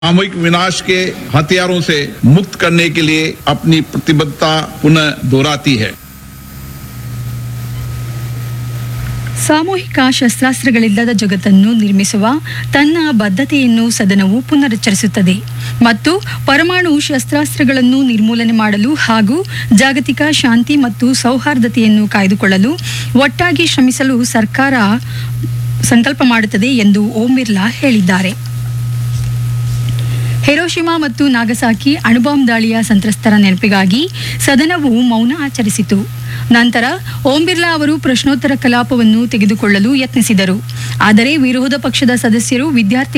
सामूहिक विनाश के हथियारों से मुक्त करने के लिए अपनी प्रतिबद्धता पुनः दोहराती है ಸಾಮೂಹಿಕ ಶಸ್ತ್ರಾಸ್ತ್ರಗಳಿಲ್ಲದ ಜಗತ್ತನ್ನು ನಿರ್ಮಿಸುವ ತನ್ನ ಬದ್ಧತೆಯನ್ನು ಸದನವು ಪುನರುಚ್ಚರಿಸುತ್ತದೆ ಮತ್ತು ಪರಮಾಣು ಶಸ್ತ್ರಾಸ್ತ್ರಗಳನ್ನು ನಿರ್ಮೂಲನೆ ಮಾಡಲು ಹಾಗೂ ಜಾಗತಿಕ ಶಾಂತಿ ಮತ್ತು ಸೌಹಾರ್ದತೆಯನ್ನು ಕಾಯ್ದುಕೊಳ್ಳಲು ಒಟ್ಟಾಗಿ ಶ್ರಮಿಸಲು ಸರ್ಕಾರ ಸಂಕಲ್ಪ ಮಾಡುತ್ತದೆ ಎಂದು ಓಂ ಬಿರ್ಲಾ ಹೇಳಿದ್ದಾರೆ ಹಿರೋಶಿಮಾ ಮತ್ತು ನಾಗಸಾಕಿ ಅಣುಬಾಂಬ್ ದಾಳಿಯ ಸಂತ್ರಸ್ತರ ನೆನಪಿಗಾಗಿ ಸದನವು ಮೌನ ಆಚರಿಸಿತು ನಂತರ ಓಂ ಬಿರ್ಲಾ ಅವರು ಪ್ರಶ್ನೋತ್ತರ ಕಲಾಪವನ್ನು ತೆಗೆದುಕೊಳ್ಳಲು ಯತ್ನಿಸಿದರು ಆದರೆ ವಿರೋಧ ಪಕ್ಷದ ಸದಸ್ಯರು ವಿದ್ಯಾರ್ಥಿ